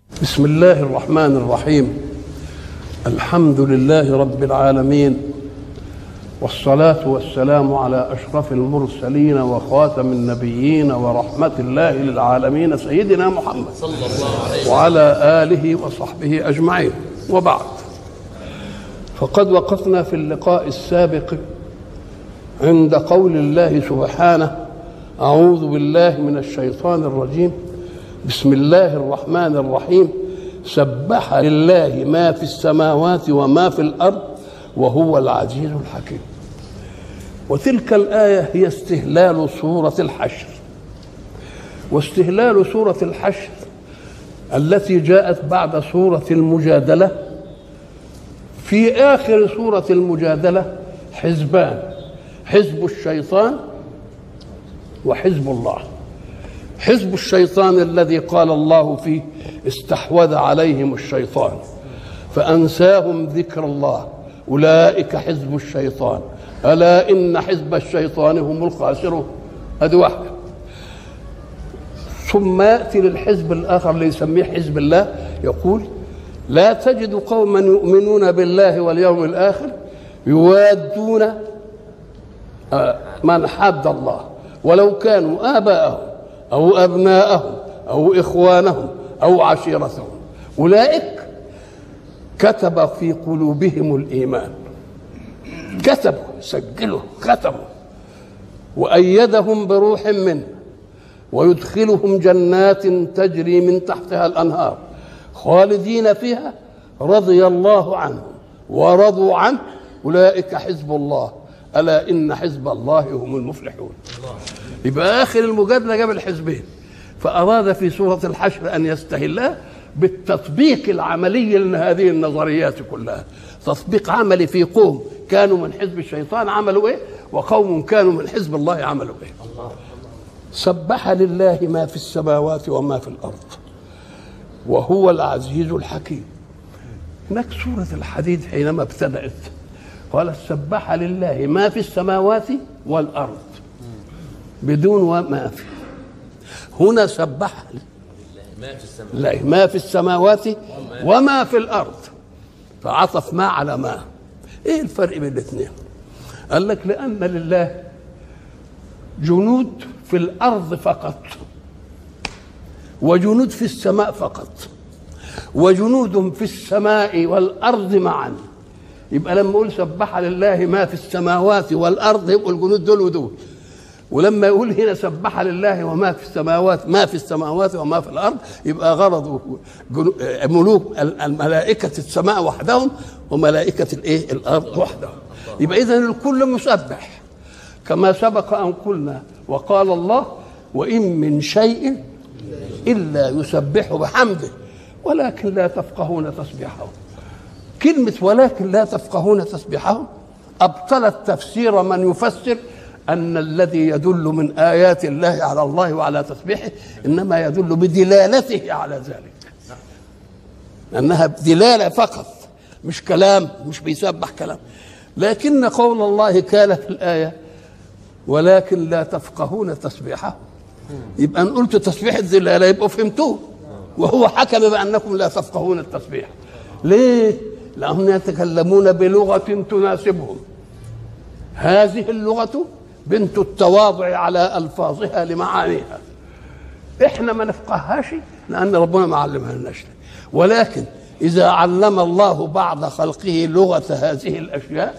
بسم الله الرحمن الرحيم الحمد لله رب العالمين والصلاة والسلام على أشرف المرسلين وخاتم النبيين ورحمة الله للعالمين سيدنا محمد صلى الله عليه وعلى آله وصحبه أجمعين وبعد فقد وقفنا في اللقاء السابق عند قول الله سبحانه أعوذ بالله من الشيطان الرجيم بسم الله الرحمن الرحيم سبح لله ما في السماوات وما في الارض وهو العزيز الحكيم وتلك الايه هي استهلال سوره الحشر واستهلال سوره الحشر التي جاءت بعد سوره المجادله في اخر سوره المجادله حزبان حزب الشيطان وحزب الله حزب الشيطان الذي قال الله فيه استحوذ عليهم الشيطان فأنساهم ذكر الله أولئك حزب الشيطان ألا إن حزب الشيطان هم الخاسرون هذه واحدة ثم يأتي للحزب الآخر اللي يسميه حزب الله يقول لا تجد قوما يؤمنون بالله واليوم الآخر يوادون من حد الله ولو كانوا آباءهم أو أبناءهم أو إخوانهم أو عشيرتهم أولئك كتب في قلوبهم الإيمان كتبوا سجلوا كتبوا وأيدهم بروح منه ويدخلهم جنات تجري من تحتها الأنهار خالدين فيها رضي الله عنهم ورضوا عنه أولئك حزب الله ألا إن حزب الله هم المفلحون يبقى آخر المجادلة جاب الحزبين فأراد في سورة الحشر أن يستهلها بالتطبيق العملي لهذه النظريات كلها تطبيق عملي في قوم كانوا من حزب الشيطان عملوا ايه وقوم كانوا من حزب الله عملوا ايه سبح لله ما في السماوات وما في الارض وهو العزيز الحكيم هناك سورة الحديد حينما ابتدأت قالت سبح لله ما في السماوات والأرض بدون وما في هنا سبح ما في السماء لا ما في السماوات وما في الارض فعطف ما على ما ايه الفرق بين الاثنين قال لك لان لله جنود في الارض فقط وجنود في السماء فقط وجنود في السماء والارض معا يبقى لما اقول سبح لله ما في السماوات والارض يبقوا الجنود دول ودول ولما يقول هنا سبح لله وما في السماوات ما في السماوات وما في الارض يبقى غرضه ملوك الملائكه السماء وحدهم وملائكه الايه الارض وحدهم يبقى اذا الكل مسبح كما سبق ان قلنا وقال الله وان من شيء الا يسبح بحمده ولكن لا تفقهون تسبيحهم كلمه ولكن لا تفقهون تسبيحهم ابطلت تفسير من يفسر أن الذي يدل من آيات الله على الله وعلى تسبيحه إنما يدل بدلالته على ذلك أنها دلالة فقط مش كلام مش بيسبح كلام لكن قول الله كان في الآية ولكن لا تفقهون تسبيحه يبقى أن قلت تسبيح الدلالة يبقوا فهمتوه وهو حكم بأنكم لا تفقهون التسبيح ليه؟ لأنهم يتكلمون بلغة تناسبهم هذه اللغة بنت التواضع على الفاظها لمعانيها احنا ما نفقهاش لان ربنا ما علمها لناش ولكن اذا علم الله بعض خلقه لغه هذه الاشياء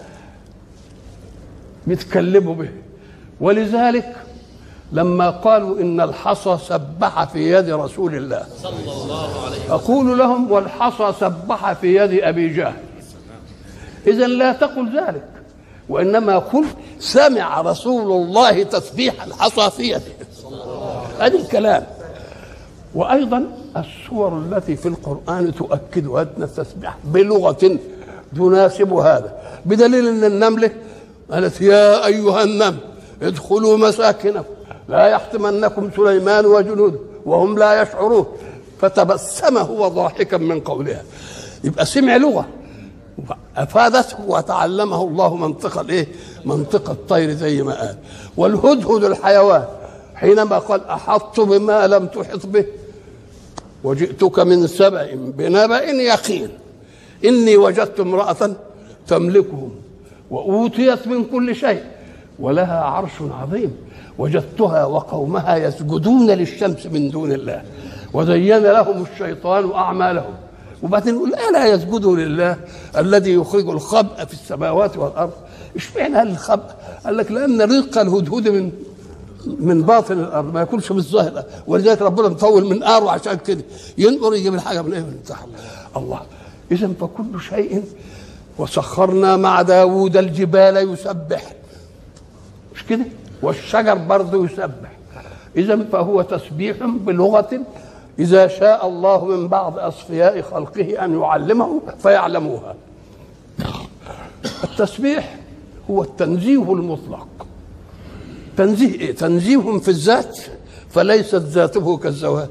يتكلموا به ولذلك لما قالوا ان الحصى سبح في يد رسول الله صلى الله عليه اقول لهم والحصى سبح في يد ابي جهل اذا لا تقل ذلك وانما قل سمع رسول الله تسبيح الحصى في يده هذا الكلام وايضا السور التي في القران تؤكد ان التسبيح بلغه تناسب هذا بدليل ان النمله قالت يا ايها النمل ادخلوا مساكنكم لا يحتمنكم سليمان وجنوده وهم لا يشعرون فتبسم هو ضاحكا من قولها يبقى سمع لغه افادته وتعلمه الله منطق الايه؟ منطق الطير زي ما قال والهدهد الحيوان حينما قال احطت بما لم تحط به وجئتك من سبأ بنبأ يقين إني وجدت امرأة تملكهم وأوتيت من كل شيء ولها عرش عظيم وجدتها وقومها يسجدون للشمس من دون الله وزين لهم الشيطان أعمالهم وبعدين يقول ألا يسجدوا لله الذي يخرج الخبأ في السماوات والأرض اشمعنى الخبأ قال لك لأن رزق الهدهد من من باطن الارض ما يكونش من الظاهر ولذلك ربنا مطول من قاره عشان كده ينقر يجيب الحاجه من ايه من تحت الله اذا فكل شيء وسخرنا مع داوود الجبال يسبح مش كده والشجر برضه يسبح اذا فهو تسبيح بلغه اذا شاء الله من بعض اصفياء خلقه ان يعلمه فيعلموها التسبيح هو التنزيه المطلق تنزيه ايه تنزيه في الذات فليست ذاته كالذوات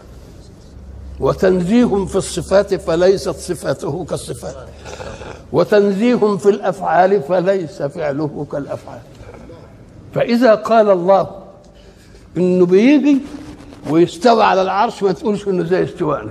وتنزيه في الصفات فليست صفاته كالصفات وتنزيه في الافعال فليس فعله كالافعال فاذا قال الله انه بيجي ويستوى على العرش ما تقولش انه زي استوائنا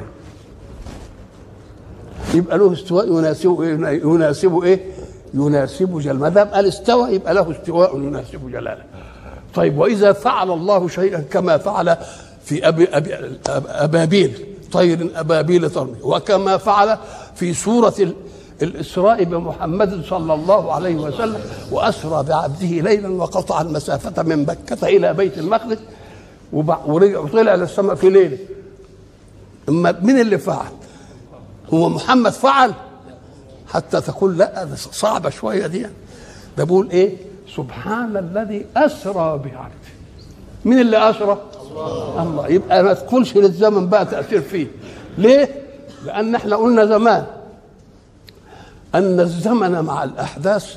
يبقى له استواء يناسبه ايه يناسبه ايه يناسب جلاله ما دام قال استوى يبقى له استواء يناسب جلاله طيب واذا فعل الله شيئا كما فعل في أبي أبي ابابيل طير ابابيل ترمي وكما فعل في سوره الاسراء بمحمد صلى الله عليه وسلم واسرى بعبده ليلا وقطع المسافه من مكه الى بيت المقدس ورجع وطلع للسماء في ليله اما مين اللي فعل؟ هو محمد فعل حتى تقول لا ده صعبه شويه دي ده بيقول ايه؟ سبحان الذي اسرى بعبده مين اللي اسرى؟ الله, الله. يبقى ما تقولش للزمن بقى تاثير فيه ليه؟ لان احنا قلنا زمان ان الزمن مع الاحداث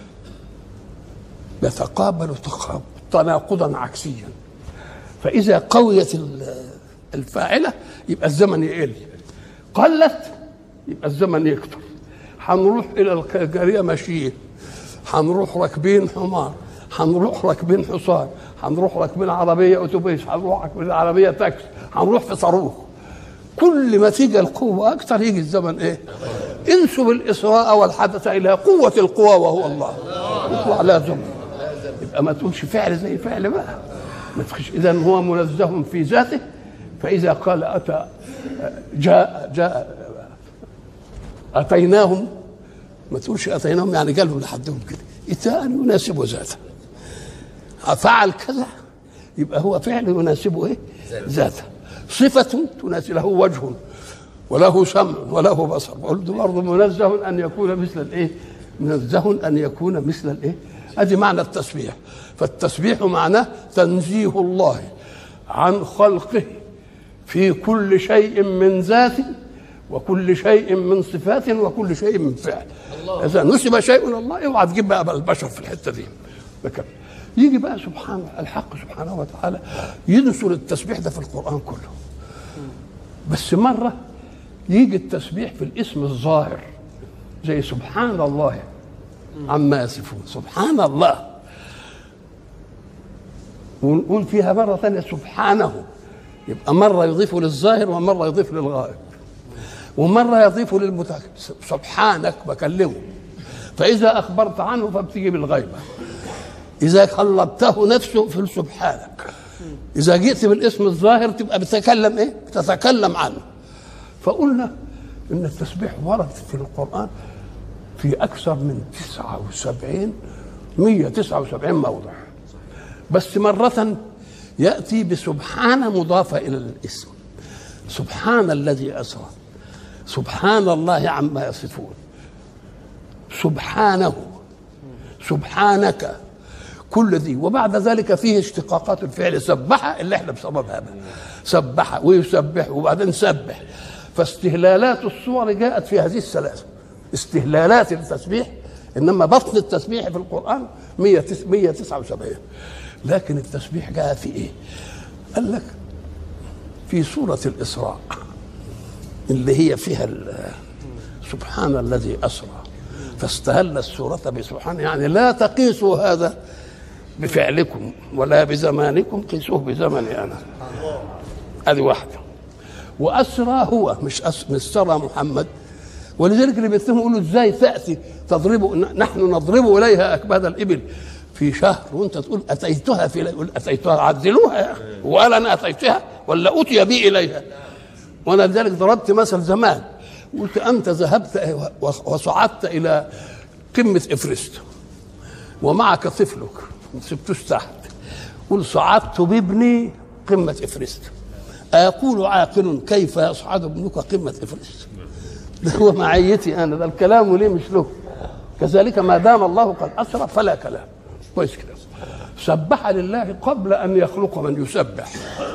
يتقابل تناقضا عكسيا فاذا قويت الفاعله يبقى الزمن يقل قلت يبقى الزمن يكثر هنروح الى الجاريه ماشيين هنروح راكبين حمار هنروح راكبين حصان هنروح راكبين عربيه اتوبيس هنروح راكبين عربيه تاكسي هنروح في صاروخ كل ما تيجي القوه اكثر يجي الزمن ايه انسب الاسراء والحدث الى قوه القوى وهو الله يطلع لا زمن يبقى ما تقولش فعل زي فعل بقى ما تخش اذا هو منزه في ذاته فاذا قال اتى جاء جاء اتيناهم ما تقولش اتيناهم يعني قالهم لحدهم كده اتاء يناسب ذاته فعل كذا يبقى هو فعل يناسبه ايه؟ ذاته صفة تناسب له وجه وله سمع وله بصر وقلت برضه منزه ان يكون مثل الايه؟ منزه ان يكون مثل الايه؟ ادي معنى التسبيح فالتسبيح معناه تنزيه الله عن خلقه في كل شيء من ذاته وكل شيء من صفات وكل شيء من فعل اذا نسب شيء الى الله اوعى تجيب بقى البشر في الحته دي لكن يجي بقى سبحانه الحق سبحانه وتعالى ينشر التسبيح ده في القران كله بس مره يجي التسبيح في الاسم الظاهر زي سبحان الله عما يصفون سبحان الله ونقول فيها مرة ثانية سبحانه يبقى مرة يضيف للظاهر ومرة يضيف للغائب ومرة يضيف للمتكلم سبحانك بكلمه فإذا أخبرت عنه فبتيجي بالغيبة إذا قلبته نفسه في سبحانك إذا جئت بالاسم الظاهر تبقى بتتكلم إيه؟ بتتكلم عنه فقلنا إن التسبيح ورد في القرآن في أكثر من 79 179 موضع بس مرة يأتي بسبحان مضافة إلى الاسم سبحان الذي أسرى سبحان الله عما يصفون سبحانه سبحانك كل ذي وبعد ذلك فيه اشتقاقات الفعل سبح اللي احنا بسببها بقى سبح ويسبح وبعدين سبح فاستهلالات الصور جاءت في هذه الثلاثه استهلالات التسبيح انما بطن التسبيح في القران 179 لكن التسبيح جاء في ايه؟ قال لك في سوره الاسراء اللي هي فيها سبحان الذي اسرى فاستهل السوره بسبحان يعني لا تقيسوا هذا بفعلكم ولا بزمانكم قيسوه بزمني انا هذه واحده واسرى هو مش أس... مش سرى محمد ولذلك اللي بيتهموا يقولوا ازاي تاتي تضرب نحن نضرب اليها اكباد الابل في شهر وانت تقول اتيتها في يقول اتيتها عدلوها يا اخي وقال انا اتيتها ولا اتي بي اليها وانا لذلك ضربت مثل زمان قلت انت ذهبت وصعدت الى قمه افرست ومعك طفلك ما سبتوش تحت قل صعدت بابني قمه افرست أيقول عاقل كيف يصعد ابنك قمة إفرست ده هو معيتي أنا ده الكلام ليه مش له كذلك ما دام الله قد أسرى فلا كلام كويس كده سبح لله قبل أن يخلق من يسبح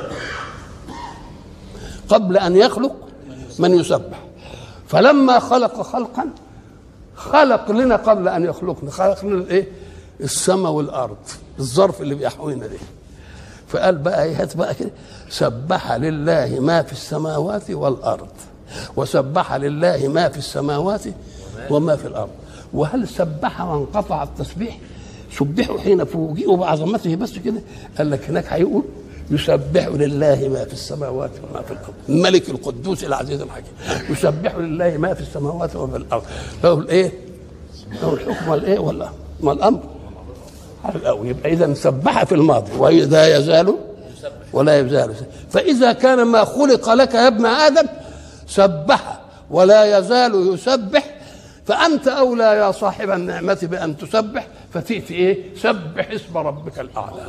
قبل أن يخلق من يسبح فلما خلق خلقا خلق لنا قبل أن يخلقنا خلق لنا الإيه السماء والأرض الظرف اللي بيحوينا ده فقال بقى هات بقى كده سبح لله ما في السماوات والارض وسبح لله ما في السماوات وما في الارض وهل سبح وانقطع التسبيح سبحوا حين فوجئوا بعظمته بس كده قال لك هناك هيقول يسبح لله ما في السماوات وما في الارض الملك القدوس العزيز الحكيم يسبح لله ما في السماوات وما في الارض له الايه له الحكم والايه ولا والامر أو يبقى إذا سبح في الماضي وإذا يزال ولا يزال فإذا كان ما خلق لك يا ابن آدم سبح ولا يزال يسبح فأنت أولى يا صاحب النعمة بأن تسبح فتأتي إيه؟ سبح اسم ربك الأعلى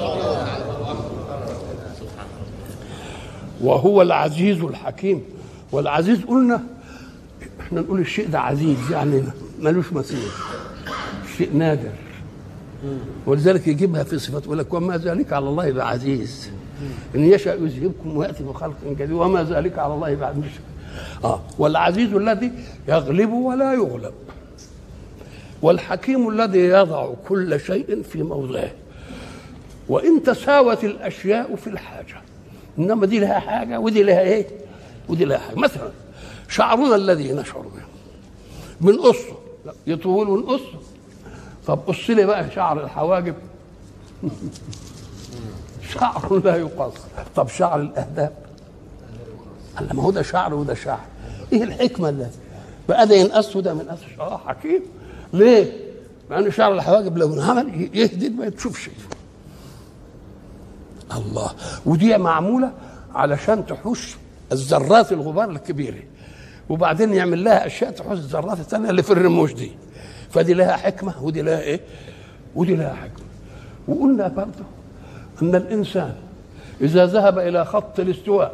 وهو العزيز الحكيم والعزيز قلنا احنا نقول الشيء ده عزيز يعني ملوش مثيل شيء نادر ولذلك يجيبها في صفات يقول لك وما ذلك على الله بعزيز ان يشاء يذهبكم وياتي بخلق جديد وما ذلك على الله بعد مش اه والعزيز الذي يغلب ولا يغلب والحكيم الذي يضع كل شيء في موضعه وان تساوت الاشياء في الحاجه انما دي لها حاجه ودي لها ايه ودي لها حاجه مثلا شعرنا الذي نشعر به بنقصه يطول ونقصه طب قص لي بقى شعر الحواجب شعر لا يقص طب شعر الاهداب قال ما هو ده شعر وده شعر ايه الحكمه اللي بقى ده ينقص وده من قص اه حكيم ليه؟ مع ان شعر الحواجب لو انعمل يهدد ما تشوفش الله ودي معموله علشان تحوش الذرات الغبار الكبيره وبعدين يعمل لها اشياء تحوش الذرات الثانيه اللي في الرموش دي فدي لها حكمه ودي لها ايه؟ ودي لها حكمه وقلنا برضه ان الانسان اذا ذهب الى خط الاستواء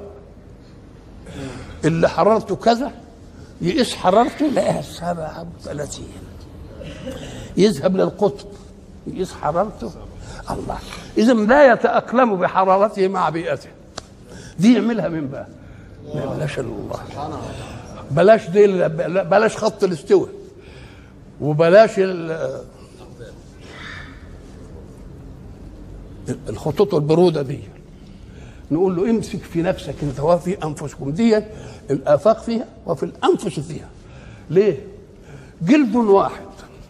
اللي حرارته كذا يقيس حرارته يلاقيها 37 يذهب للقطب يقيس حرارته الله اذا لا يتاقلم بحرارته مع بيئته دي يعملها من بقى ما بلاش الله بلاش دي بلاش خط الاستواء وبلاش الخطوط البروده دي نقول له امسك في نفسك انت وفي انفسكم دي الافاق فيها وفي الانفس فيها ليه جلد واحد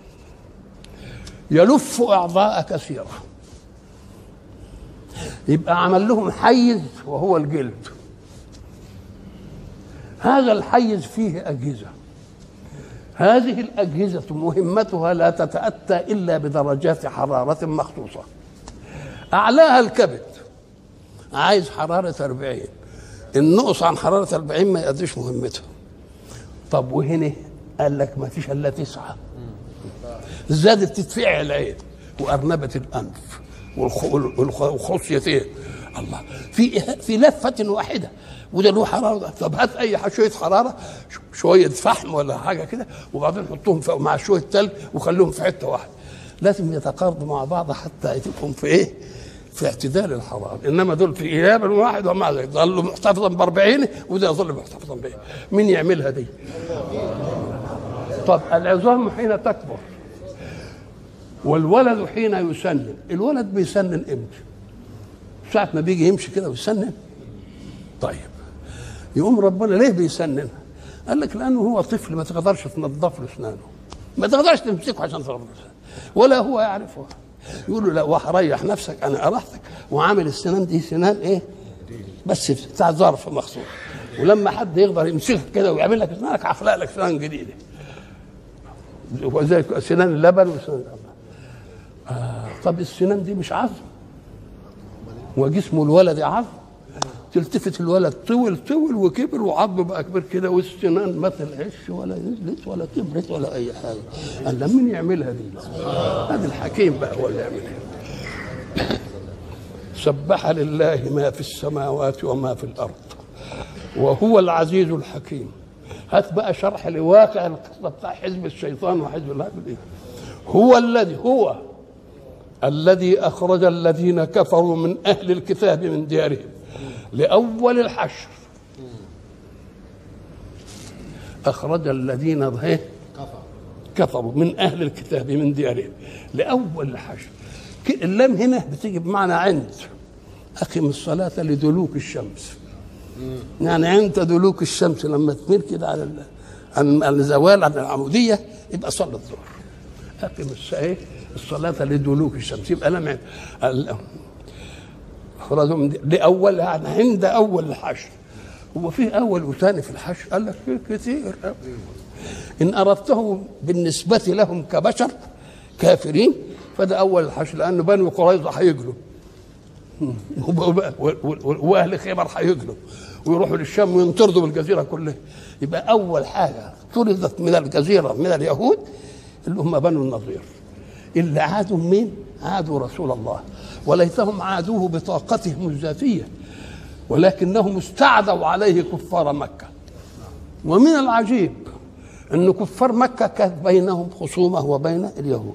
يلف اعضاء كثيره يبقى عمل لهم حيز وهو الجلد هذا الحيز فيه اجهزه هذه الأجهزة مهمتها لا تتأتى إلا بدرجات حرارة مخصوصة أعلاها الكبد عايز حرارة 40 النقص عن حرارة 40 ما يقضيش مهمته طب وهنا قال لك ما فيش إلا تسعة زادت تدفع العين وأرنبة الأنف والخصيتين الله في في لفة واحدة وده له حراره طب هات اي شويه حراره شويه فحم ولا حاجه كده وبعدين حطهم مع شويه تلج وخليهم في حته واحده لازم يتقاربوا مع بعض حتى يكون في ايه؟ في اعتدال الحراره انما دول في اياب واحد ومع ذلك ظلوا محتفظا ب 40 وده يظل محتفظا به مين يعملها دي؟ طب العظام حين تكبر والولد حين يسنن الولد بيسنن امتى؟ ساعة ما بيجي يمشي كده ويسنن طيب يقوم ربنا ليه بيسنن قال لك لانه هو طفل ما تقدرش تنظف له اسنانه ما تقدرش تمسكه عشان تنظف له ولا هو يعرفها يقول له لا وهريح نفسك انا ارحتك وعامل السنان دي سنان ايه بس بتاع ظرف مخصوص ولما حد يقدر يمسكك كده ويعمل لك اسنانك هخلق لك سنان جديده وزي سنان اللبن وسنان آه طب السنان دي مش عظم وجسم الولد عظم تلتفت الولد طول طول وكبر وعظم بقى كبير كده والسنان ما طلعش ولا نزلت ولا كبرت ولا اي حاجه قال لا مين يعملها دي؟ هذا الحكيم بقى هو اللي يعملها سبح لله ما في السماوات وما في الارض وهو العزيز الحكيم هات بقى شرح لواقع القصه بتاع حزب الشيطان وحزب الله بالإيه. هو الذي هو الذي اخرج الذين كفروا من اهل الكتاب من ديارهم لاول الحشر اخرج الذين إيه؟ كفروا من اهل الكتاب من ديارهم لاول الحشر ك- اللام هنا بتيجي بمعنى عند اقم الصلاه لدلوك الشمس يعني عند دلوك الشمس لما تميل كده على ال- عن عن الزوال عن العموديه يبقى صلى الظهر اقم الس- إيه؟ الصلاه لدلوك الشمس يبقى لم ال- اخرجوا من دي- لاول يعني عند اول الحشر هو في اول وثاني في الحشر قال لك في كثير أوي. ان اردته بالنسبه لهم كبشر كافرين فده اول الحشر لانه بنو قريظه هيجلوا واهل خيبر هيجلوا ويروحوا للشام وينطردوا بالجزيره كلها يبقى اول حاجه طردت من الجزيره من اليهود اللي هم بنو النضير اللي عادوا مين؟ عادوا رسول الله وليتهم عادوه بطاقتهم الذاتيه ولكنهم استعدوا عليه كفار مكه ومن العجيب ان كفار مكه كانت بينهم خصومه وبين اليهود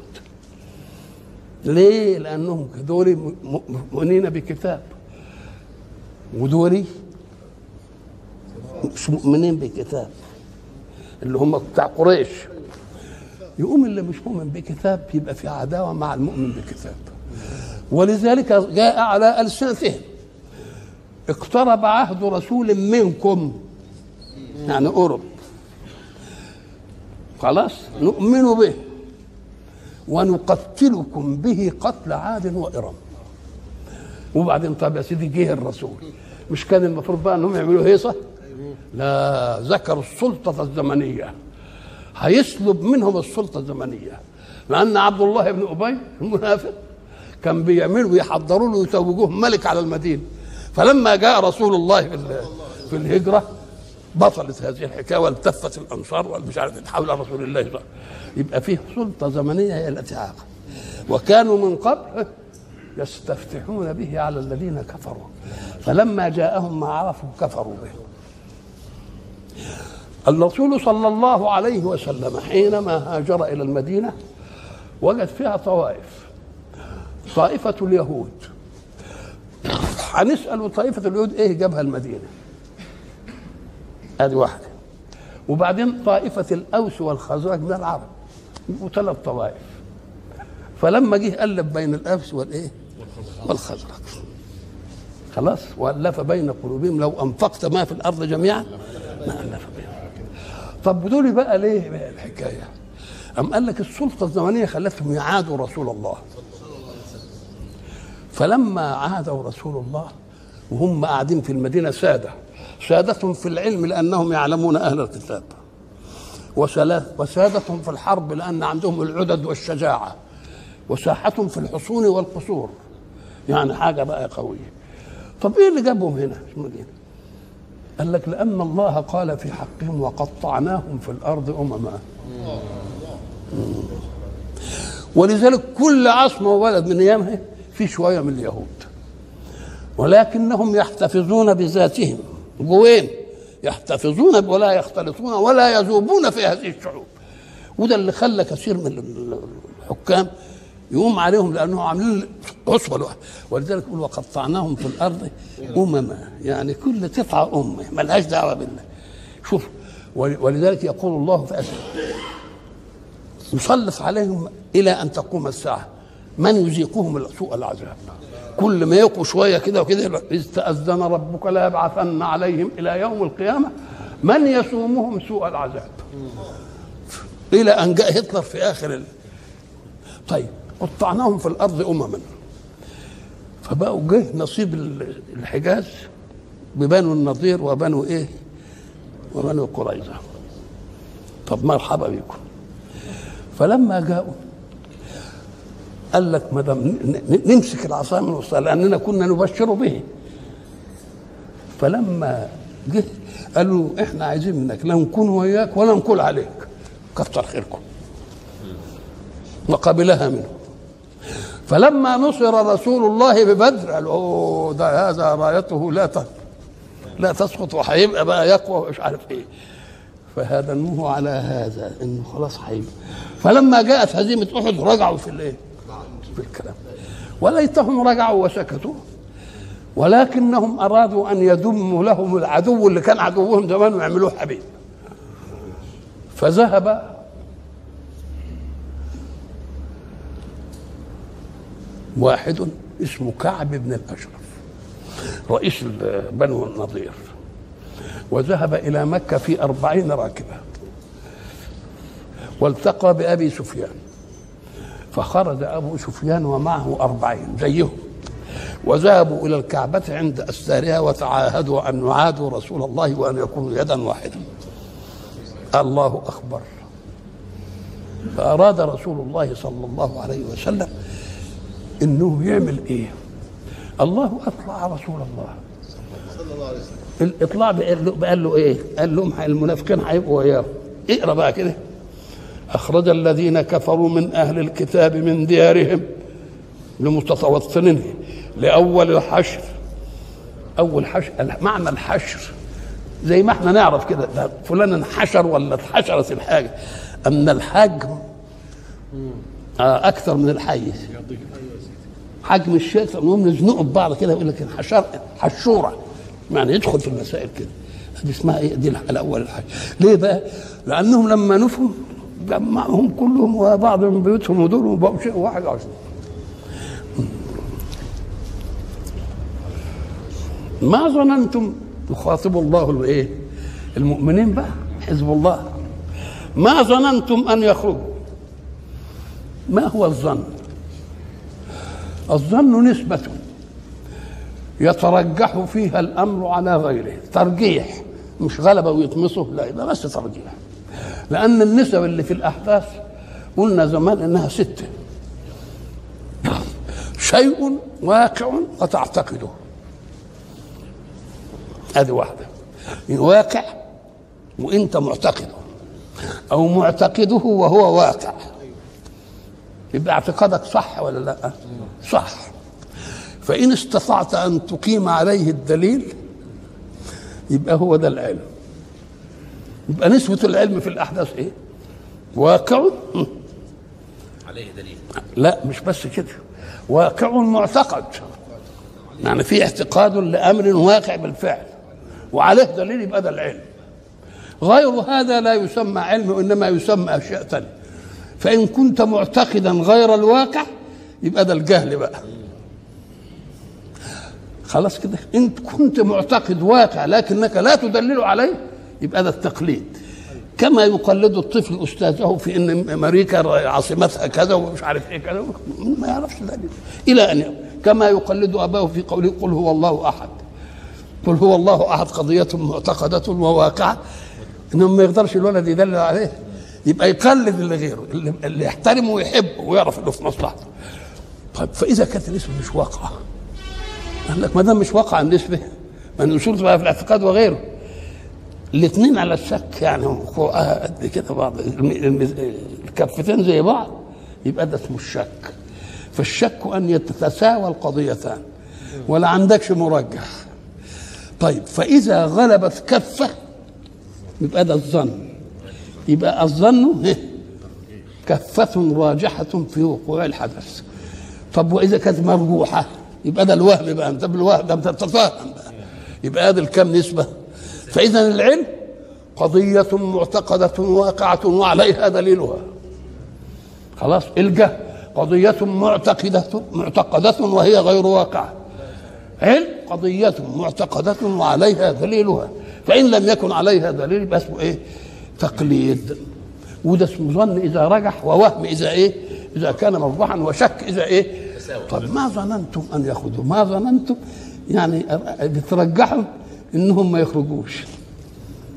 ليه؟ لانهم دول م- مؤمنين بكتاب ودول مش مؤمنين بكتاب اللي هم بتاع قريش يقوم اللي مش مؤمن بكتاب يبقى في عداوه مع المؤمن بكتاب ولذلك جاء على السنتهم اقترب عهد رسول منكم يعني قرب خلاص نؤمن به ونقتلكم به قتل عاد وإرم وبعدين طب يا سيدي جه الرسول مش كان المفروض بقى انهم يعملوا هيصه لا ذكروا السلطه الزمنيه هيسلب منهم السلطه الزمنيه لان عبد الله بن ابي المنافق كان بيعملوا يحضروا له يتوجوه ملك على المدينه فلما جاء رسول الله في ال- في الهجره بطلت هذه الحكايه والتفت الانصار والمش عارف حول رسول الله صلى الله عليه وسلم. يبقى فيه سلطه زمنيه هي التي عاقب وكانوا من قبل يستفتحون به على الذين كفروا فلما جاءهم ما عرفوا كفروا به الرسول صلى الله عليه وسلم حينما هاجر الى المدينه وجد فيها طوائف طائفه اليهود هنسال طائفه اليهود ايه جابها المدينه ادي واحده وبعدين طائفه الاوس والخزرج من العرب يبقوا ثلاث طوائف فلما جه الف بين الاوس والايه والخزرج خلاص والف بين قلوبهم لو انفقت ما في الارض جميعا ما الف بينهم طب دول بقى ليه بقى الحكايه أم قال لك السلطة الزمنية خلتهم يعادوا رسول الله فلما عادوا رسول الله وهم قاعدين في المدينة سادة سادتهم في العلم لأنهم يعلمون أهل الكتاب وسلا- وسادتهم في الحرب لأن عندهم العدد والشجاعة وساحتهم في الحصون والقصور يعني حاجة بقى قوية طب إيه اللي جابهم هنا في المدينة قال لك لأن الله قال في حقهم وقطعناهم في الأرض أمما ولذلك كل عاصمة وبلد من أيامها في شوية من اليهود ولكنهم يحتفظون بذاتهم جوين يحتفظون ولا يختلطون ولا يذوبون في هذه الشعوب وده اللي خلى كثير من الحكام يقوم عليهم لانهم عاملين عصبه لوحده ولذلك يقول وقطعناهم في الارض امما يعني كل قطعه امه ملهاش دعوه بالله شوف ول- ولذلك يقول الله في أسر يسلط عليهم الى ان تقوم الساعه من يذيقهم سوء العذاب كل ما يقوا شويه كده وكده اذ تاذن ربك لا يبعثن عليهم الى يوم القيامه من يسومهم سوء العذاب الى ان جاء هتلر في اخر ال... طيب قطعناهم في الارض امما فبقوا جه نصيب ال- الحجاز ببنو النضير وبنو ايه وبني قريظة طب مرحبا بكم فلما جاءوا قال لك ما دام ن- ن- نمسك العصا من وسطها لاننا كنا نبشر به فلما جه قالوا احنا عايزين منك لا نكون وياك ولا نكون عليك كتر خيركم وقبلها منه فلما نصر رسول الله ببدر قالوا اوه ده هذا رايته لا ت- لا تسقط وهيبقى بقى يقوى ومش عارف ايه فهدموه على هذا انه خلاص هيبقى فلما جاءت هزيمه احد رجعوا في الايه؟ في الكلام وليتهم رجعوا وسكتوا ولكنهم ارادوا ان يدموا لهم العدو اللي كان عدوهم زمان ويعملوه حبيب فذهب واحد اسمه كعب بن الاشرف رئيس بنو النضير وذهب إلى مكة في أربعين راكبة والتقى بأبي سفيان فخرج أبو سفيان ومعه أربعين زيهم وذهبوا إلى الكعبة عند أستارها وتعاهدوا أن يعادوا رسول الله وأن يكونوا يدا واحدة الله أكبر فأراد رسول الله صلى الله عليه وسلم إنه يعمل إيه الله أطلع رسول الله الاطلاع قال له, قال له ايه؟ قال لهم المنافقين هيبقوا وياه اقرا بقى كده اخرج الذين كفروا من اهل الكتاب من ديارهم لمتطوطنين لاول الحشر اول حشر معنى الحشر زي ما احنا نعرف كده ده فلان انحشر ولا اتحشرت الحاجه ان الحجم آه اكثر من الحيز حجم الشيء فنقوم نزنقه ببعض كده يقول لك حشر حشوره يعني يدخل في المسائل كده دي اسمها ايه دي الاول الحاجه ليه بقى لانهم لما نفوا جمعهم كلهم وبعض من بيوتهم ودول وبقوا شيء واحد عشر ما ظننتم يخاطب الله الايه المؤمنين بقى حزب الله ما ظننتم ان يخرجوا ما هو الظن الظن نسبه يترجح فيها الامر على غيره ترجيح مش غلبه ويطمسه لا يبقى بس ترجيح لان النسب اللي في الاحداث قلنا زمان انها سته شيء واقع وتعتقده هذه واحده واقع وانت معتقده او معتقده وهو واقع يبقى اعتقادك صح ولا لا صح فإن استطعت أن تقيم عليه الدليل يبقى هو ده العلم يبقى نسبة العلم في الأحداث إيه؟ واقع عليه دليل لا مش بس كده واقع معتقد يعني في اعتقاد لأمر واقع بالفعل وعليه دليل يبقى ده العلم غير هذا لا يسمى علم وإنما يسمى أشياء تانية فإن كنت معتقدا غير الواقع يبقى ده الجهل بقى خلاص كده انت كنت معتقد واقع لكنك لا تدلل عليه يبقى ده التقليد كما يقلد الطفل استاذه في ان امريكا عاصمتها كذا ومش عارف ايه كذا ما يعرفش دليل الى ان يوم. كما يقلد اباه في قوله قل هو الله احد قل هو الله احد قضيه معتقده وواقعه انه ما يقدرش الولد يدلل عليه يبقى يقلد اللي غيره اللي, اللي يحترمه ويحبه ويعرف انه في مصلحته طيب فاذا كانت الاسم مش واقعه قال لك ما دام مش واقع النسبه ما النصوص بقى في الاعتقاد وغيره الاثنين على الشك يعني قد كده بعض الكفتين زي بعض يبقى ده اسمه الشك فالشك ان يتساوى القضيتان ولا عندكش مرجح طيب فاذا غلبت كفه يبقى ده الظن يبقى الظن كفة راجحة في وقوع الحدث طب وإذا كانت مرجوحة يبقى ده الوهم بقى انت بالوهم ده انت تتفهم بقى يبقى هذا الكم نسبه فاذا العلم قضيه معتقده واقعه وعليها دليلها خلاص الجهل قضية معتقدة معتقدة وهي غير واقعة علم قضية معتقدة وعليها دليلها فإن لم يكن عليها دليل يبقى اسمه إيه؟ تقليد وده اسمه ظن إذا رجح ووهم إذا إيه؟ إذا كان مرجوحا وشك إذا إيه؟ طب ما ظننتم ان يخرجوا ما ظننتم يعني بترجحوا انهم ما يخرجوش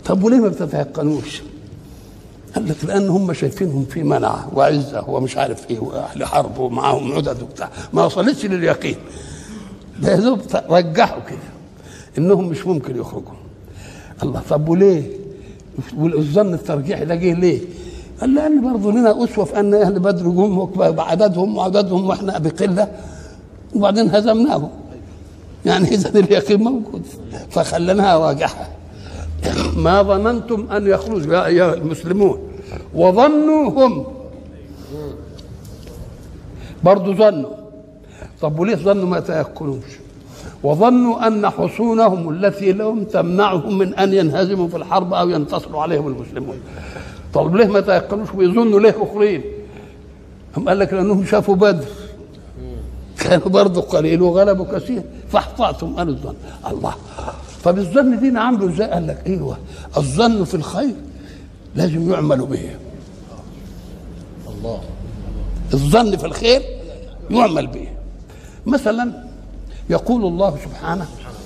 طب وليه ما بتتيقنوش قال لك لان هم شايفينهم في منعه وعزه ومش عارف ايه واهل حرب ومعاهم عدد وبتاع ما وصلتش لليقين ده يا دوب رجحوا كده انهم مش ممكن يخرجوا الله طب وليه والظن الترجيحي ده جه ليه قال لان برضه لنا اسوه في ان اهل بدر جم بعددهم وعددهم واحنا بقله وبعدين هزمناهم يعني اذا اليقين موجود فخليناها واجحه ما ظننتم ان يخرجوا يا ايها المسلمون وظنوا هم برضه ظنوا طب وليه ظنوا ما تيقنوش وظنوا ان حصونهم التي لهم تمنعهم من ان ينهزموا في الحرب او ينتصروا عليهم المسلمون طب ليه ما تيقنوش ويظنوا ليه اخرين هم قال لك لانهم شافوا بدر كانوا برضه قليل وغلبوا كثير فاحطأتم قالوا الظن الله طب الظن دي نعمله ازاي؟ قال لك ايوه الظن في الخير لازم يعمل به الله الظن في الخير يعمل به مثلا يقول الله سبحانه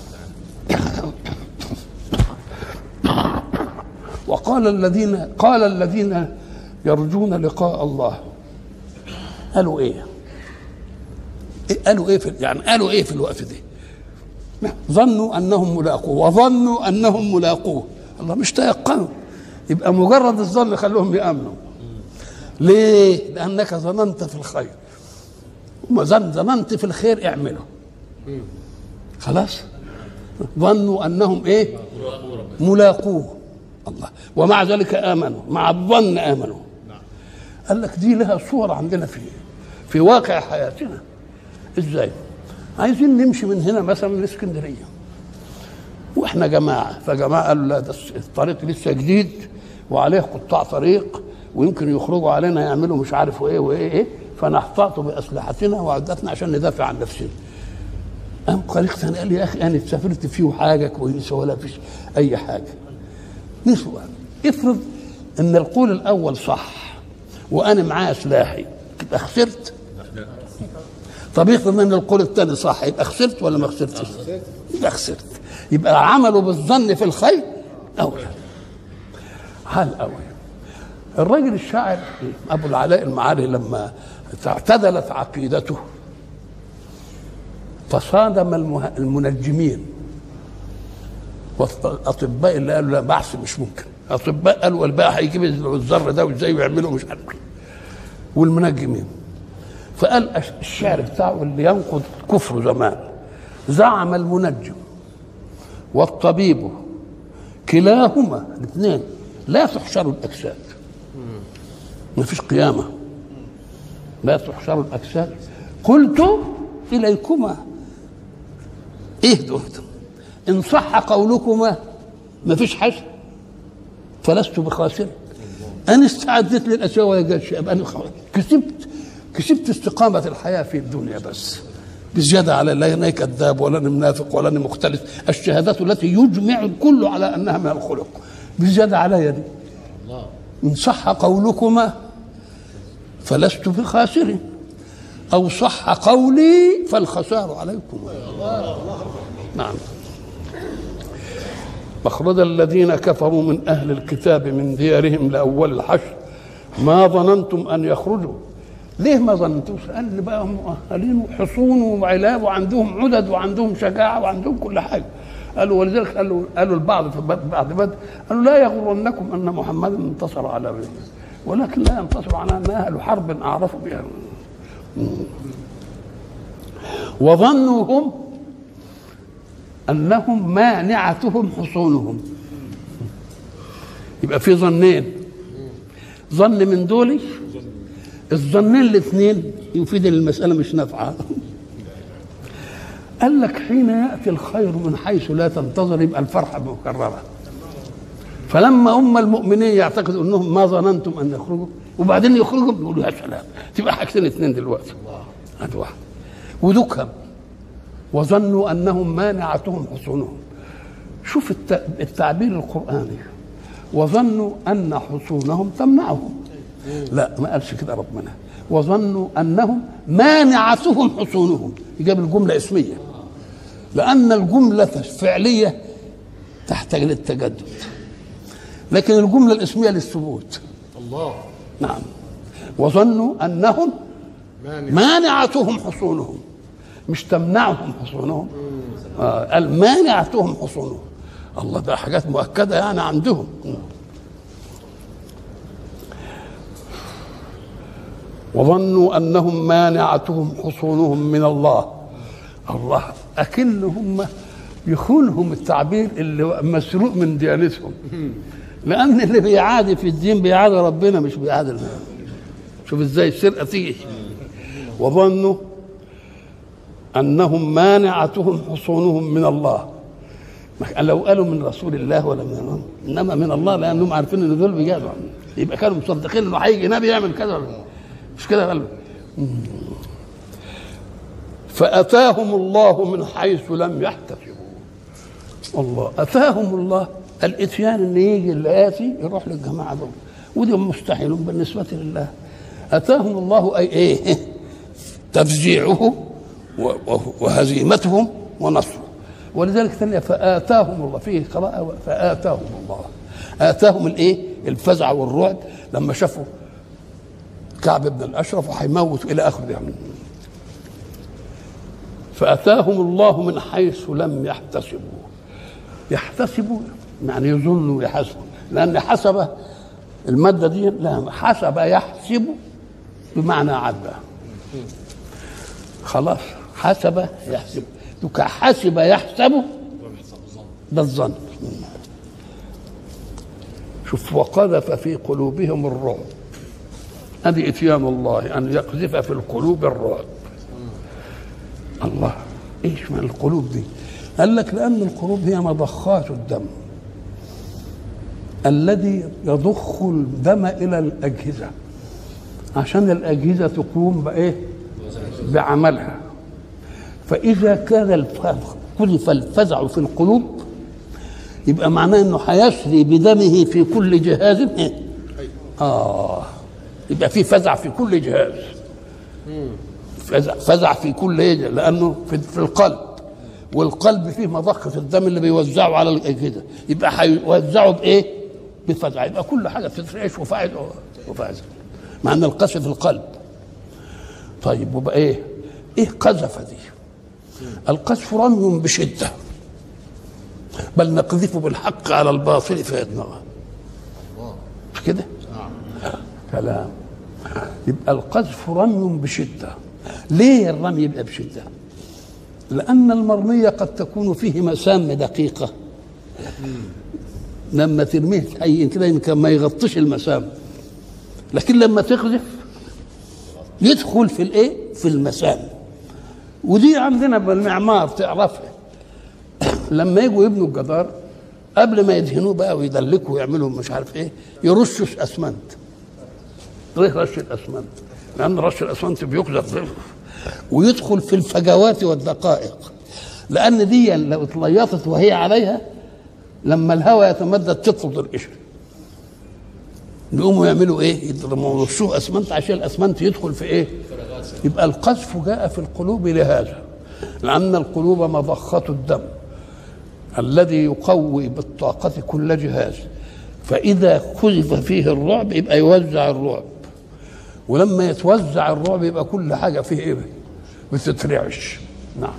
وقال الذين قال الذين يرجون لقاء الله قالوا ايه؟ إيه قالوا ايه في يعني قالوا ايه في الوقت ده؟ ظنوا انهم ملاقوه وظنوا انهم ملاقوه الله مش تيقنوا يبقى مجرد الظن خلوهم يامنوا ليه؟ لانك ظننت في الخير وما ظن ظننت في الخير اعمله خلاص ظنوا انهم ايه؟ ملاقوه الله ومع ذلك امنوا مع الظن امنوا قال لك دي لها صور عندنا في في واقع حياتنا ازاي؟ عايزين نمشي من هنا مثلا الاسكندريه واحنا جماعه فجماعه قالوا لا ده الطريق لسه جديد وعليه قطاع طريق ويمكن يخرجوا علينا يعملوا مش عارف ايه وايه ايه فنحتاط باسلحتنا وعدتنا عشان ندافع عن نفسنا قام طريق ثاني قال لي يا اخي انا سافرت فيه حاجه كويسه ولا فيش اي حاجه نسوى افرض ان القول الاول صح وانا معايا سلاحي تبقى خسرت طب افرض ان القول الثاني صح يبقى خسرت ولا ما خسرتش؟ يبقى خسرت يبقى عملوا بالظن في الخير اولى هل اولى الرجل الشاعر ابو العلاء المعاري لما اعتدلت عقيدته تصادم المه... المنجمين والاطباء اللي قالوا لا بحث مش ممكن اطباء قالوا والباقي هيجيب الذر ده وازاي يعملوا مش عارف والمنجمين فقال الشعر بتاعه اللي ينقض كفر زمان زعم المنجم والطبيب كلاهما الاثنين لا تحشر الاجساد ما فيش قيامه لا تحشر الاجساد قلت اليكما اهدوا ان صح قولكما ما فيش حشر فلست بخاسر انا استعدت للاشياء ولا جاء شيء انا كسبت كسبت استقامة الحياة في الدنيا بس بزيادة على لا أنا كذاب ولا أنا منافق ولا أنا مختلف الشهادات التي يجمع الكل على أنها من الخلق بزيادة علي دي إن صح قولكما فلست بخاسر أو صح قولي فالخسار عليكم نعم مخرج الذين كفروا من أهل الكتاب من ديارهم لأول الحشر ما ظننتم أن يخرجوا ليه ما ظننتوش؟ قال بقى هم مؤهلين وحصون وعلاب وعندهم عدد وعندهم شجاعه وعندهم كل حاجه قالوا ولذلك قالوا قالوا البعض في بعد بدر قالوا لا يغرنكم ان محمدا انتصر على الرجل ولكن لا ينتصر على ان اهل حرب اعرفوا بها وظنوا هم انهم مانعتهم حصونهم يبقى في ظنين ظن من دول الظنين الاثنين يفيد ان المساله مش نافعه قال لك حين ياتي الخير من حيث لا تنتظر يبقى الفرحه مكرره فلما هم المؤمنين يعتقدوا انهم ما ظننتم ان يخرجوا وبعدين يخرجوا بيقولوا يا سلام تبقى حاجتين اثنين دلوقتي هذا واحد ودكهم وظنوا انهم مانعتهم حصونهم شوف التعبير القراني وظنوا ان حصونهم تمنعهم لا ما قالش كده ربنا وظنوا انهم مانعتهم حصونهم جاب الجمله اسميه لان الجمله الفعليه تحتاج للتجدد لكن الجمله الاسميه للثبوت الله نعم وظنوا انهم مانع مانعتهم حصونهم مش تمنعهم حصونهم آه قال مانعتهم حصونهم الله ده حاجات مؤكده يعني عندهم وظنوا انهم مانعتهم حصونهم من الله الله اكنهم يخونهم التعبير اللي مسروق من ديانتهم لان اللي بيعادي في الدين بيعادي ربنا مش بيعادي الله. شوف ازاي السرقه تيجي وظنوا انهم مانعتهم حصونهم من الله ما- لو قالوا من رسول الله ولا من الله انما من الله لانهم عارفين ان دول بيجادوا يبقى كانوا مصدقين انه هيجي نبي يعمل كذا ولا مش كده قالوا فاتاهم الله من حيث لم يحتسبوا الله اتاهم الله الاتيان ان يجي اللي اتي يروح للجماعه دول ودي مستحيل بالنسبه لله اتاهم الله اي ايه تفزيعه و- و- وهزيمتهم ونصره ولذلك ثانية فآتاهم الله فيه قراءة فآتاهم الله آتاهم الإيه؟ الفزع والرعب لما شافوا كعب بن الأشرف وهيموت إلى آخره يعني فأتاهم الله من حيث لم يحتسبوا يحتسبوا يعني يظنوا ويحسبوا لأن حسب المادة دي لا حسب يحسب بمعنى عدى خلاص حسب يحسب دوك حسب يحسب ده الظن شوف وقذف في قلوبهم الرعب هذه اتيان الله ان يقذف في القلوب الرعب الله ايش من القلوب دي قال لك لان القلوب هي مضخات الدم الذي يضخ الدم الى الاجهزه عشان الاجهزه تقوم بايه بعملها فإذا كان الف- كلف الفزع في القلوب يبقى معناه انه هيسري بدمه في كل جهاز إيه؟ اه يبقى في فزع في كل جهاز فزع, فزع في كل إيه؟ لانه في, في القلب والقلب فيه مضخة الدم اللي بيوزعه على الأجهزة يبقى هيوزعه بإيه؟ بفزع يبقى كل حاجة بتترعش وفاعل وفاعل مع أن القذف في القلب طيب وبقى إيه؟ إيه قذف دي؟ القذف رمي بشدة بل نقذف بالحق على الباطل فيدمغه مش كده؟ كلام يبقى القذف رمي بشدة ليه الرمي يبقى بشدة؟ لأن المرمية قد تكون فيه مسام دقيقة لما ترميه حي كده يمكن ما يغطيش المسام لكن لما تقذف يدخل في الايه؟ في المسام ودي عندنا بالمعمار تعرفها لما يجوا يبنوا الجدار قبل ما يدهنوه بقى ويدلكوا ويعملوا مش عارف ايه يرشوا اسمنت ليه رش الاسمنت؟ لان رش الاسمنت بيقذف ويدخل في الفجوات والدقائق لان دي لو اتليطت وهي عليها لما الهواء يتمدد تطرد القشر يقوموا يعملوا ايه؟ يضربوا يرشوه اسمنت عشان الاسمنت يدخل في ايه؟ يبقى القذف جاء في القلوب لهذا لان القلوب مضخه الدم الذي يقوي بالطاقة كل جهاز فإذا قذف فيه الرعب يبقى يوزع الرعب ولما يتوزع الرعب يبقى كل حاجة فيه إيه بتترعش نعم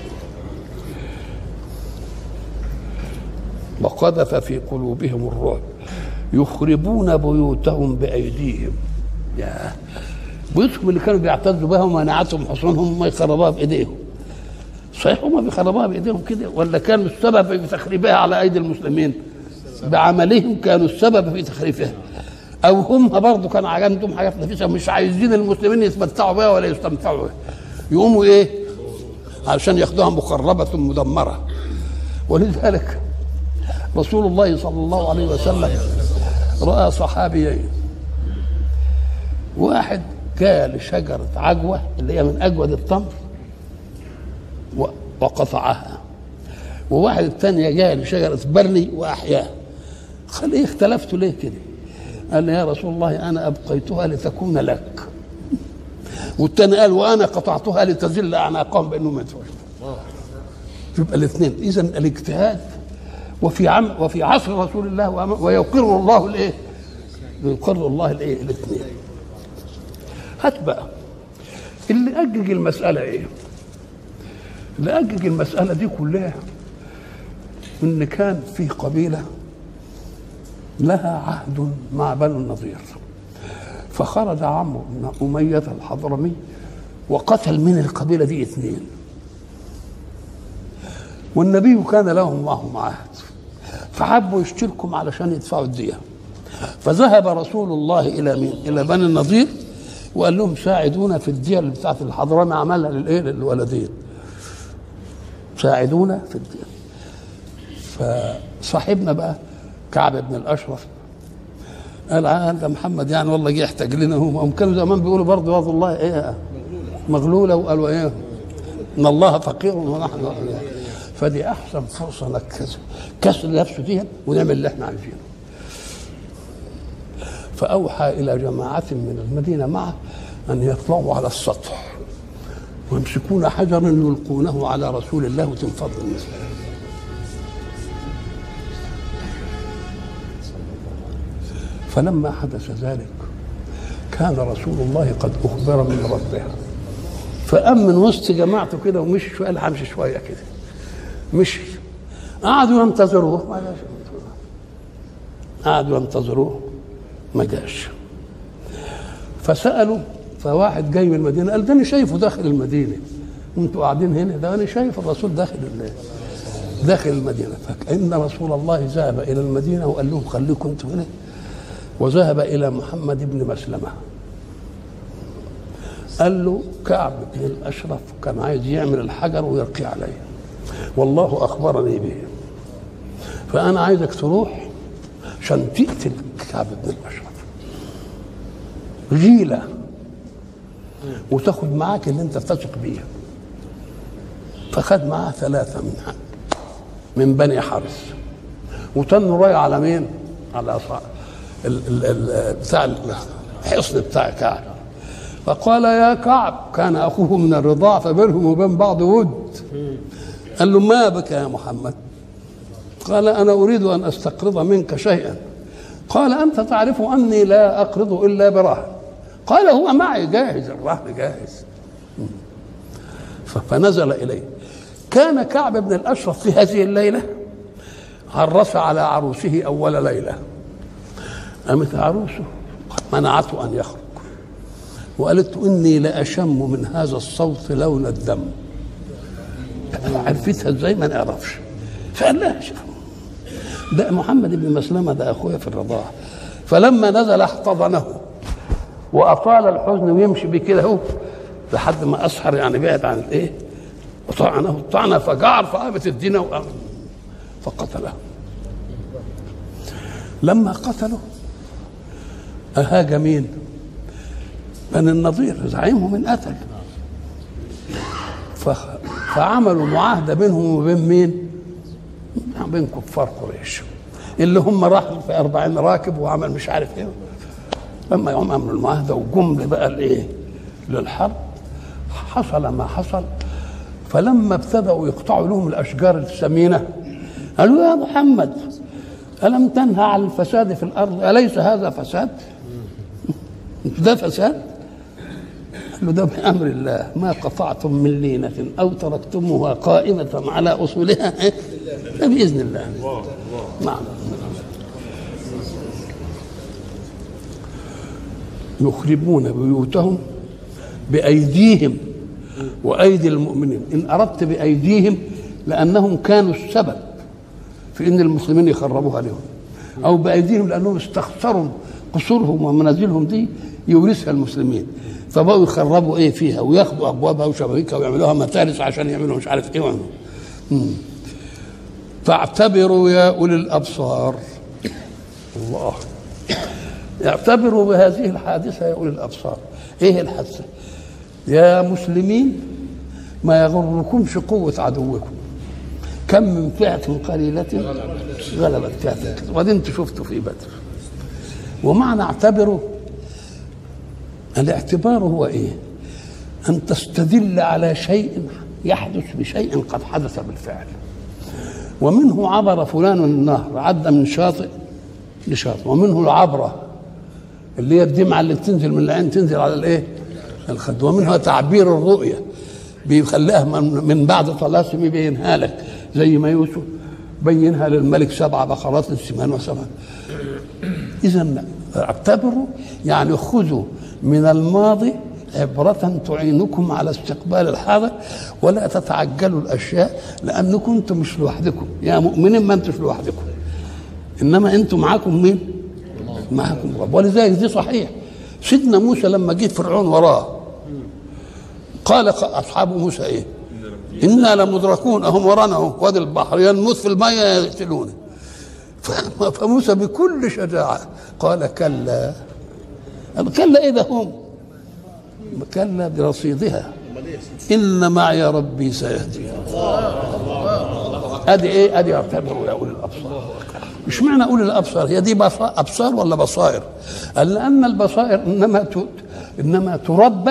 وقذف في قلوبهم الرعب يخربون بيوتهم بأيديهم يا بيوتهم اللي كانوا بيعتزوا بها ومنعتهم حصونهم ما يخربوها بإيديهم صحيح هم بيخربوها بايديهم كده ولا كانوا السبب في تخريبها على ايدي المسلمين بعملهم كانوا السبب في تخريبها او هم برضه كان عندهم حاجات نفيسه مش عايزين المسلمين يتمتعوا بها ولا يستمتعوا بها يقوموا ايه علشان ياخدوها مخربه مدمره ولذلك رسول الله صلى الله عليه وسلم راى صحابيين واحد كال شجره عجوه اللي هي من اجود التمر وقطعها وواحد الثانية جاء لشجرة برلي وأحياها قال إيه اختلفتوا ليه كده قال يا رسول الله أنا أبقيتها لتكون لك والثاني قال وأنا قطعتها لتزل أعناقهم بأنهم ما يدفعوش يبقى الاثنين إذا الاجتهاد وفي عم وفي عصر رسول الله وأم- ويقر الله الايه؟ يقر الله الايه؟ الاثنين هات بقى اللي أجج المسألة إيه؟ اللي أجج المسألة دي كلها إن كان في قبيلة لها عهد مع بنو النضير فخرج عمرو بن أمية الحضرمي وقتل من القبيلة دي اثنين والنبي كان لهم معهم عهد فحبوا يشتركوا علشان يدفعوا الدية فذهب رسول الله إلى مين؟ إلى بني النضير وقال لهم ساعدونا في الدية اللي بتاعت الحضرمي عملها للإيه؟ للولدين ساعدونا في الدية فصاحبنا بقى كعب بن الأشرف قال عاد ده محمد يعني والله جه يحتاج لنا هم هم كانوا زمان بيقولوا برضه ياض الله ايه مغلوله وقالوا ايه ان الله فقير ونحن اغنياء فدي احسن فرصه لك كذا كسر نفسه فيها ونعمل اللي احنا عايزينه فاوحى الى جماعه من المدينه معه ان يطلعوا على السطح ويمسكون حجرا يلقونه على رسول الله وتنفض المسألة فلما حدث ذلك كان رسول الله قد أخبر من ربه فقام من وسط جماعته كده ومشي شوية قال همشي شوية كده مشي قعدوا ينتظروه ما جاش قعدوا ينتظروه ما جاش فسألوا فواحد جاي من المدينة قال ده أنا شايفه داخل المدينة وانتوا قاعدين هنا ده أنا شايف الرسول داخل ال- داخل المدينة فكأن رسول الله ذهب إلى المدينة وقال لهم خليكم انتوا هنا وذهب إلى محمد بن مسلمة قال له كعب بن الأشرف كان عايز يعمل الحجر ويرقي عليه والله أخبرني به فأنا عايزك تروح عشان تقتل كعب بن الأشرف جيلة وتاخد معاك اللي انت تثق بيه فخد معاه ثلاثة من من بني حارس وتنوا رايح على مين؟ على صع... ال... ال... ال... بتاع الحصن بتاع كعب فقال يا كعب كان اخوه من الرضاع فبينهم وبين بعض ود قال له ما بك يا محمد قال انا اريد ان استقرض منك شيئا قال انت تعرف اني لا اقرض الا برهن قال هو معي جاهز الرهن جاهز ف- فنزل اليه كان كعب بن الاشرف في هذه الليله عرس على عروسه اول ليله قامت عروسه منعته ان يخرج وقالت له اني لاشم من هذا الصوت لون الدم عرفتها ازاي ما نعرفش فقال لها شوف ده محمد بن مسلمه ده اخويا في الرضاعه فلما نزل احتضنه واطال الحزن ويمشي بيه كده اهو لحد ما اسحر يعني بعد عن الايه وطعنه الطعنه فجعر فقامت الدين وقام فقتله لما قتله أهاج مين؟ بني النضير زعيمهم انقتل ف- فعملوا معاهدة بينهم وبين مين؟ بين كفار قريش اللي هم راحوا في أربعين راكب وعمل مش عارف ايه لما يوم عملوا المعاهدة وجم بقى الايه؟ للحرب حصل ما حصل فلما ابتدأوا يقطعوا لهم الأشجار الثمينة قالوا يا محمد ألم تنهى عن الفساد في الأرض أليس هذا فساد ده فساد قال له ده بأمر الله ما قطعتم من لينة أو تركتموها قائمة على أصولها إيه؟ ده بإذن الله نعم يخربون بيوتهم بأيديهم وأيدي المؤمنين إن أردت بأيديهم لأنهم كانوا السبب في ان المسلمين يخربوها لهم او بايديهم لانهم استخسروا قصورهم ومنازلهم دي يورثها المسلمين فبقوا يخربوا ايه فيها وياخدوا ابوابها وشبابيكها ويعملوها متارس عشان يعملوا مش عارف ايه ويعملوا مم. فاعتبروا يا اولي الابصار الله اعتبروا بهذه الحادثه يا اولي الابصار ايه الحادثه يا مسلمين ما يغركمش قوه عدوكم كم من فئة قليلة غلبت فئة كثيرة وده انتوا شفتوا في بدر ومعنى اعتبروا الاعتبار هو ايه؟ ان تستدل على شيء يحدث بشيء قد حدث بالفعل ومنه عبر فلان النهر عدى من شاطئ لشاطئ ومنه العبرة اللي هي الدمعة اللي بتنزل من العين تنزل على الايه الخد ومنها تعبير الرؤية بيخليها من, من بعد طلاسم يبينها لك زي ما يوسف بينها للملك سبع بقرات سمان وسبع إذا اعتبروا يعني خذوا من الماضي عبرة تعينكم على استقبال الحاضر ولا تتعجلوا الأشياء لأنكم أنتم مش لوحدكم يا مؤمنين ما أنتم لوحدكم إنما أنتم معاكم مين؟ معاكم رب ولذلك دي صحيح سيدنا موسى لما جه فرعون وراه قال أصحاب موسى إيه؟ إنا لمدركون أهم ورانا أهو وادي البحر ينمث في المية يقتلونه فموسى بكل شجاعة قال كلا كلا إيه ده هم كلا برصيدها إن معي ربي سيهدي أدي إيه أدي اعتبروا يا أولي الأبصار مش معنى أولي الأبصار هي دي أبصار ولا بصائر قال لأن البصائر إنما إنما تربى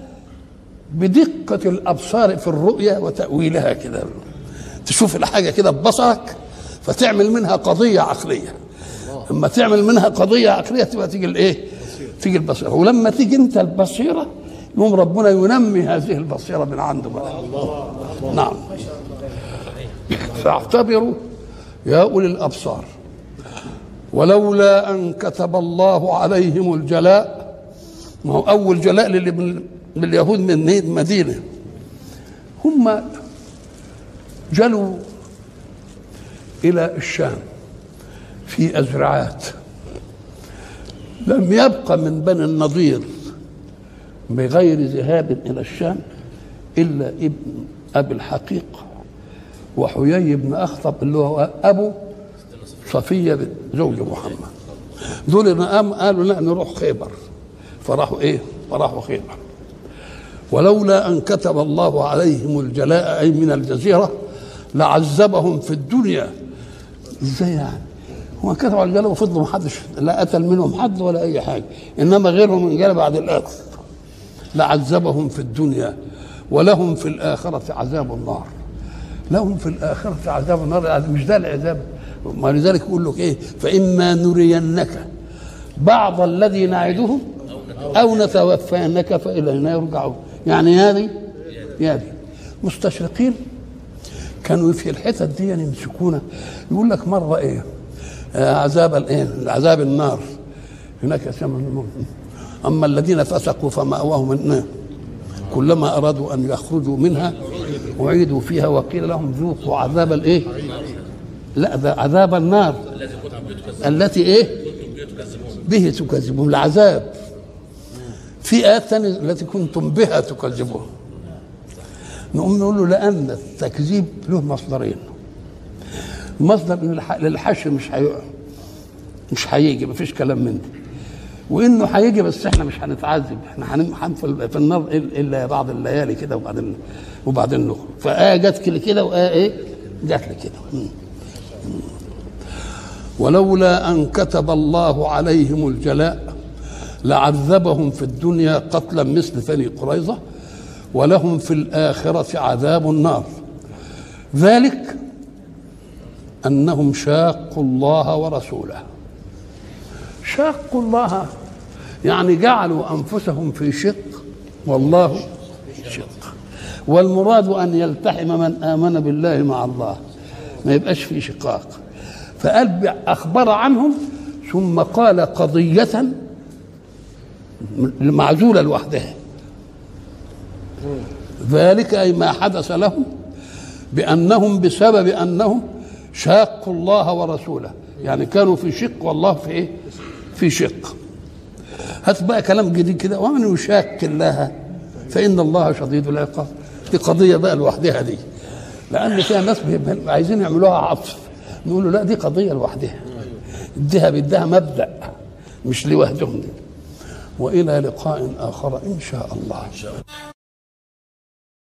بدقة الأبصار في الرؤية وتأويلها كده تشوف الحاجة كده ببصرك فتعمل منها قضية عقلية لما تعمل منها قضية عقلية تبقى تيجي الإيه؟ تيجي البصيرة ولما تيجي أنت البصيرة يوم ربنا ينمي هذه البصيرة من عنده بقى نعم فاعتبروا يا أولي الأبصار ولولا أن كتب الله عليهم الجلاء ما هو أول جلاء للي من اليهود من المدينة هم جلوا إلى الشام في أزرعات لم يبق من بني النضير بغير ذهاب إلى الشام إلا ابن أبي الحقيق وحيي بن أخطب اللي هو أبو صفية زوج محمد دول قام قالوا لا نروح خيبر فراحوا إيه فراحوا خيبر ولولا أن كتب الله عليهم الجلاء أي من الجزيرة لعذبهم في الدنيا ازاي يعني هو كتبوا على الجلاء وفضلوا ما حدش لا قتل منهم حد ولا اي حاجه انما غيرهم من جاء بعد القتل لعذبهم في الدنيا ولهم في الآخرة عذاب النار لهم في الآخرة عذاب النار يعني مش ده العذاب ما لذلك يقول لك ايه فإما نرينك بعض الذي نعدهم أو نتوفينك فإلينا يرجعون يعني هذه هذه مستشرقين كانوا في الحتت دي يمسكونا يقول لك مرة ايه عذاب الايه عذاب النار هناك يسمى اما الذين فسقوا فمأواهم النار كلما ارادوا ان يخرجوا منها اعيدوا فيها وقيل لهم ذوقوا عذاب الايه لا ده عذاب النار التي ايه به تكذبون العذاب في آيات ثانية التي كنتم بها تكذبون نقوم نقول له لأن التكذيب له مصدرين مصدر ان للحشر مش هيقع مش هيجي مفيش كلام من ده وانه هيجي بس احنا مش هنتعذب احنا هننفل في النار الا بعض الليالي كده وبعدين وبعدين نخرج فآية جت كده وآية ايه جت لي كده ولولا ان كتب الله عليهم الجلاء لعذبهم في الدنيا قتلا مثل بني قريظه ولهم في الاخره عذاب النار ذلك انهم شاقوا الله ورسوله شاقوا الله يعني جعلوا انفسهم في شق والله في شق والمراد ان يلتحم من امن بالله مع الله ما يبقاش في شقاق فقال اخبر عنهم ثم قال قضيه معزوله لوحدها ذلك اي ما حدث لهم بانهم بسبب انهم شاقوا الله ورسوله يعني كانوا في شق والله في ايه في شق هات بقى كلام جديد كده ومن يشاك الله فان الله شديد العقاب دي قضيه بقى لوحدها دي لان فيها ناس عايزين يعملوها عطف نقول له لا دي قضيه لوحدها اديها بدها مبدا مش لوحدهم دي والى لقاء اخر ان شاء الله